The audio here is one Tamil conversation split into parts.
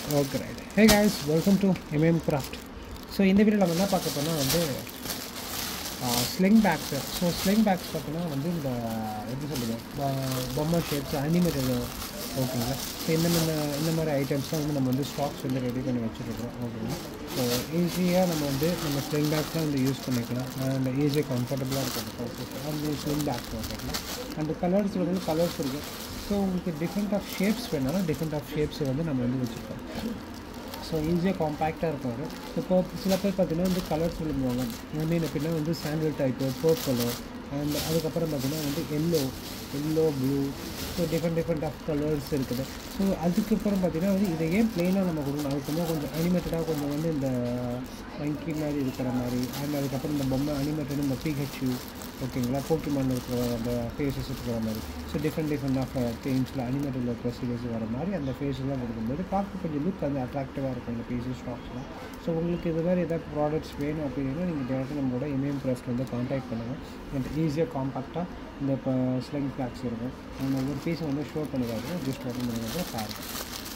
okay right hey guys welcome to MM craft so இந்த வீடியோ நம்ம என்ன பார்க்க போனால் வந்து sling bags so sling bags பார்த்தீங்கன்னா வந்து இந்த எப்படி சொல்லுது ப- பொம்மை ஷேப்ஸ் அனிமேட்டட் ஓகேங்களா ஸோ இந்த மாதிரி இந்த மாதிரி ஐட்டம்ஸ்லாம் வந்து நம்ம வந்து ஸ்டாக்ஸ் வந்து ரெடி பண்ணி வச்சுருக்கோம் ஓகேங்களா ஸோ ஈஸியாக நம்ம வந்து நம்ம ஸ்லிங் பேக்ஸ்லாம் வந்து யூஸ் பண்ணிக்கலாம் அண்ட் ஈஸியாக கம்ஃபர்டபுளாக இருக்கும் அந்த ஸ்லிங் பேக்ஸ் ஓகேங்களா அண்ட் கலர்ஸ் வந்து கலர்ஸ் இருக்குது ஸோ உங்களுக்கு டிஃப்ரெண்ட் ஆஃப் ஷேப்ஸ் வேணாலும் டிஃப்ரெண்ட் ஆஃப் ஷேப்ஸ் வந்து நம்ம வந்து வச்சுருக்கோம் ஸோ ஈஸியாக காம்பேக்டாக இருக்கும் அது இப்போ சில பேர் பார்த்தீங்கன்னா வந்து கலர் சொல்லுவாங்க ஐ மீன் எப்படின்னா வந்து சாண்டில் டைப்பு பர்பிளோ அண்ட் அதுக்கப்புறம் பார்த்தீங்கன்னா வந்து yellow yellow blue so different different of colours இருக்குது ஸோ அதுக்கப்புறம் பார்த்தீங்கன்னா வந்து இதை ஏன் ப்ளெயினாக நம்ம கொடுக்கணும் அதுக்கு வந்து கொஞ்சம் அனிமேட்டடாக கொஞ்சம் வந்து இந்த மங்கி மாதிரி இருக்கிற மாதிரி அண்ட் அதுக்கப்புறம் இந்த பொம்மை அனிமேட்டட் இந்த பிஹெச்யூ ஓகேங்களா போக்கிமான் இருக்கிற அந்த ஃபேஸஸ் இருக்கிற மாதிரி ஸோ டிஃப்ரெண்ட் டிஃப்ரெண்ட் ஆஃப் தேம்ஸில் அனிமேட்டடில் இருக்கிற சீரியஸ் வர மாதிரி அந்த ஃபேஸஸ்லாம் கொடுக்கும்போது பார்க்க கொஞ்சம் லுக் வந்து அட்ராக்டிவாக இருக்கும் இந்த பீசஸ் ஸ்டாக்ஸ்லாம் ஸோ உங்களுக்கு இது மாதிரி ஏதாவது ப்ராடக்ட்ஸ் வேணும் அப்படின்னா நீங்கள் டேரெக்டாக நம்மளோட எம்எம் கிராஃப்ட் வந்து காண்டாக்ட் பண்ணுங்கள் அண்ட் ஈஸியாக காம்பாக்டாக இந்த இப்போ ஸ்லிங் ஃப்ளாக்ஸ் இருக்கும் நம்ம ஒவ்வொரு பீஸை வந்து ஷோ பண்ணிக்காது ஜஸ்ட் ஓப்பன் பண்ணிக்கிறது பாருங்கள்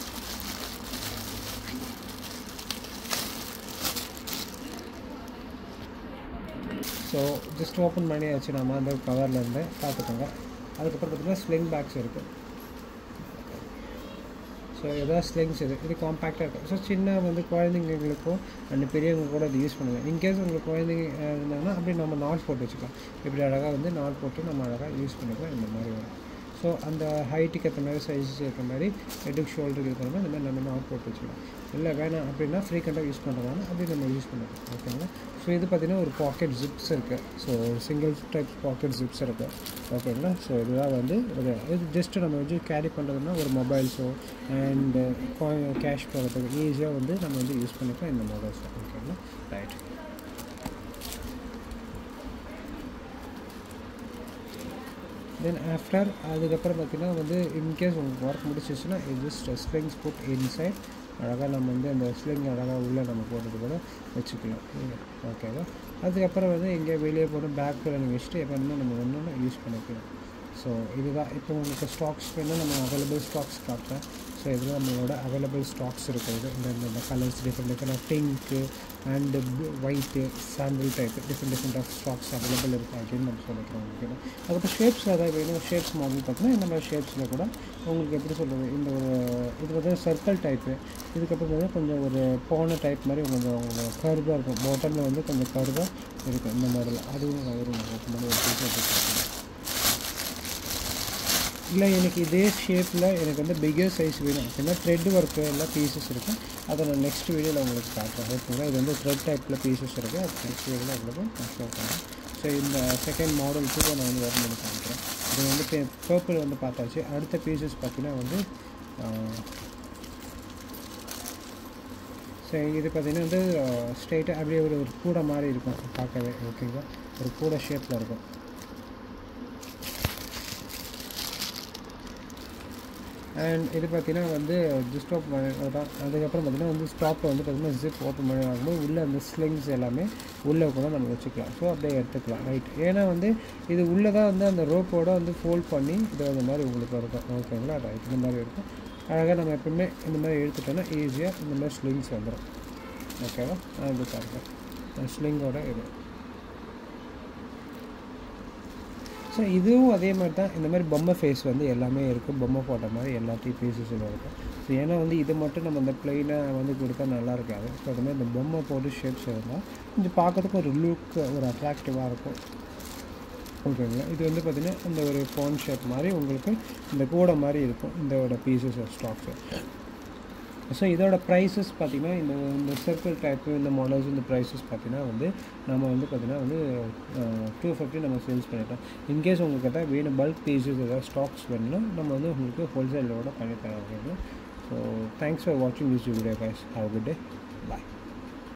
ஸோ ஜஸ்ட் ஓப்பன் பண்ணியாச்சு நம்ம அந்த கவர்லேருந்து பார்த்துக்கோங்க அதுக்கப்புறம் பார்த்தீங்கன்னா ஸ்லிங் பேக்ஸ் இருக்குது ஸோ எதாவது ஸ்லிங்ஸ் இது இது காம்பேக்டாக இருக்கும் ஸோ சின்ன வந்து குழந்தைங்களுக்கும் அண்ட் பெரியவங்க கூட இது யூஸ் பண்ணுங்கள் இன்கேஸ் உங்களுக்கு குழந்தைங்க அஹ், இருந்தாங்கன்னா அப்படியே நம்ம நாட் போட்டு வச்சுக்கலாம் இப்படி அழகாக வந்து நாட் போட்டு நம்ம அழகாக யூஸ் பண்ணிக்கலாம் இந்த மாதிரி வரும் ஸோ அந்த ஹைட்டுக்கு ஏற்ற மாதிரி சைஸஸ் ஏற்ற மாதிரி ஹெட்டுக்கு ஷோல்டருக்கு ஏற்ற மாதிரி இந்த மாதிரி நம்ம நாட் போட்டு வச்சுக்கலாம் இல்லை வேணாம் அப்படின்னா ஃப்ரீக்வெண்ட்டாக யூஸ் பண்ணுறதால அப்படி நம்ம யூஸ் பண்ணிக்கலாம் ஓகேங்களா ஸோ இது பார்த்திங்கன்னா ஒரு பாக்கெட் ஜிப்ஸ் இருக்குது so single type pocket zips இருக்குது ஓகேங்களா ஸோ இதுதான் வந்து இது இது ஜஸ்ட்டு நம்ம வந்து கேரி பண்ணுறதுனா ஒரு மொபைல்ஸோ அண்டு கேஷ் போகிறதுக்கு ஈஸியாக வந்து நம்ம வந்து யூஸ் பண்ணிக்கலாம் இந்த மாடல்ஸ் ஓகேங்களா ரைட் தென் ஆஃப்டர் அதுக்கப்புறம் பார்த்தீங்கன்னா வந்து இன்கேஸ் உங்களுக்கு ஒர்க் முடிச்சிச்சுன்னா இது ஜஸ்ட் ஸ்லிங்ஸ் புட் இன்சைட் அழகாக நம்ம வந்து அந்த ஸ்லிங் அழகாக உள்ளே நம்ம போட்டது கூட வச்சுக்கலாம் ஓகேவா அதுக்கப்புறம் வந்து எங்கேயோ வெளியே போட்டு பேக்கில் நீங்கள் வச்சுட்டு எப்போ வேணுமோ நம்ம ஒன்று யூஸ் பண்ணிக்கலாம் ஸோ இதுதான் இப்போ உங்களுக்கு ஸ்டாக்ஸ் வேணும் நம்ம அவைலபிள் ஸ்டாக்ஸ் காட்டுறேன் ஸோ இதில் நம்மளோட அவைலபிள் ஸ்டாக்ஸ் இருக்குது இந்த இந்த colours different different of pink and white சாண்டில் type different different of stocks available இருக்குது அப்படின்னு நம்ம சொல்லிக்கிறோம் உங்களுக்கு அதுக்கப்புறம் ஷேப்ஸ் ஏதாவது வேணும் ஷேப்ஸ் மாடல் பார்த்தீங்கன்னா இந்த மாதிரி ஷேப்ஸில் கூட உங்களுக்கு எப்படி சொல்கிறது இந்த ஒரு இது வந்து சர்க்கிள் டைப்பு இதுக்கப்புறம் வந்து கொஞ்சம் ஒரு போன டைப் மாதிரி கொஞ்சம் உங்களுக்கு கருவாக இருக்கும் பாட்டமில் வந்து கொஞ்சம் கருவாக இருக்கும் இந்த மாடல் அதுவும் வரும் உங்களுக்கு முன்னாடி ஒரு பீஸ் எடுத்து இல்லை எனக்கு இதே ஷேப்பில் எனக்கு வந்து பிகர் சைஸ் வேணும் அப்படின்னா த்ரெட் ஒர்க்கு எல்லாம் பீசஸ் இருக்கும் அதை நான் நெக்ஸ்ட் வீடியோவில் உங்களுக்கு காட்டுறேன் ஓகேங்களா இது வந்து த்ரெட் டைப்பில் பீசஸ் இருக்குது அது நெக்ஸ்ட் வீடியோவில் உங்களுக்கு நான் ஷோ பண்ணுறேன் ஸோ இந்த செகண்ட் மாடல் கூட நான் வந்து ஓப்பன் பண்ணி காமிக்கிறேன் இது வந்து பர்பிள் வந்து பார்த்தாச்சு அடுத்த பீசஸ் பார்த்தீங்கன்னா வந்து ஸோ இது பார்த்தீங்கன்னா வந்து ஸ்ட்ரெயிட்டாக அப்படியே ஒரு ஒரு கூடை மாதிரி இருக்கும் பார்க்கவே ஓகேங்களா ஒரு கூடை ஷேப்பில் இருக்கும் அண்ட் இது பார்த்தீங்கன்னா வந்து ஜிஸ்டாப் தான் அதுக்கப்புறம் பார்த்தீங்கன்னா வந்து ஸ்டாப்பில் வந்து பார்த்தீங்கன்னா ஜிப் ஓப்பன் பண்ணி ஆகும்போது உள்ளே அந்த ஸ்லிங்ஸ் எல்லாமே உள்ளே கூட நம்ம வச்சுக்கலாம் ஸோ அப்படியே எடுத்துக்கலாம் ரைட் ஏன்னா வந்து இது உள்ளே தான் வந்து அந்த ரோப்போட வந்து ஃபோல்ட் பண்ணி இது அந்த மாதிரி உங்களுக்கு இருக்கும் ஓகேங்களா ரைட் இந்த மாதிரி இருக்கும் அழகாக நம்ம எப்பவுமே இந்த மாதிரி எடுத்துட்டோம்னா ஈஸியாக இந்த மாதிரி ஸ்லிங்ஸ் வந்துடும் ஓகேவா நான் இது பாருங்கள் ஸ்லிங்கோட இது ஸோ இதுவும் அதே மாதிரி தான் இந்த மாதிரி பொம்மை ஃபேஸ் வந்து எல்லாமே இருக்கும் பொம்மை போட்ட மாதிரி எல்லாத்தையும் பீசஸில் இருக்கும் ஸோ ஏன்னா வந்து இது மட்டும் நம்ம இந்த பிளெயினாக வந்து கொடுத்தா நல்லா இருக்காது ஸோ அது மாதிரி இந்த பொம்மை போட்டு ஷேப்ஸ் இருந்தால் கொஞ்சம் பார்க்கறதுக்கு ஒரு லுக் ஒரு அட்ராக்டிவாக இருக்கும் ஓகேங்களா இது வந்து பார்த்திங்கன்னா இந்த ஒரு ஃபோன் ஷேப் மாதிரி உங்களுக்கு இந்த கூடை மாதிரி இருக்கும் இதோட பீசஸ் ஸ்டாக்ஸு ஸோ இதோட ப்ரைஸஸ் பார்த்திங்கன்னா இந்த இந்த சர்க்கிள் டைப்பு இந்த மாடல்ஸ் இந்த ப்ரைஸஸ் பார்த்திங்கன்னா வந்து நம்ம வந்து பார்த்திங்கன்னா வந்து டூ ஃபிஃப்டி நம்ம சேல்ஸ் பண்ணிட்டோம் இன்கேஸ் உங்களுக்கு எதாவது வேணும் பல்க் பீசஸ் ஏதாவது ஸ்டாக்ஸ் வேணும்னா நம்ம வந்து உங்களுக்கு ஹோல்சேலோட பண்ணி தரோம் ஓகேங்களா ஸோ தேங்க்ஸ் ஃபார் வாட்சிங் this video guys have good day bye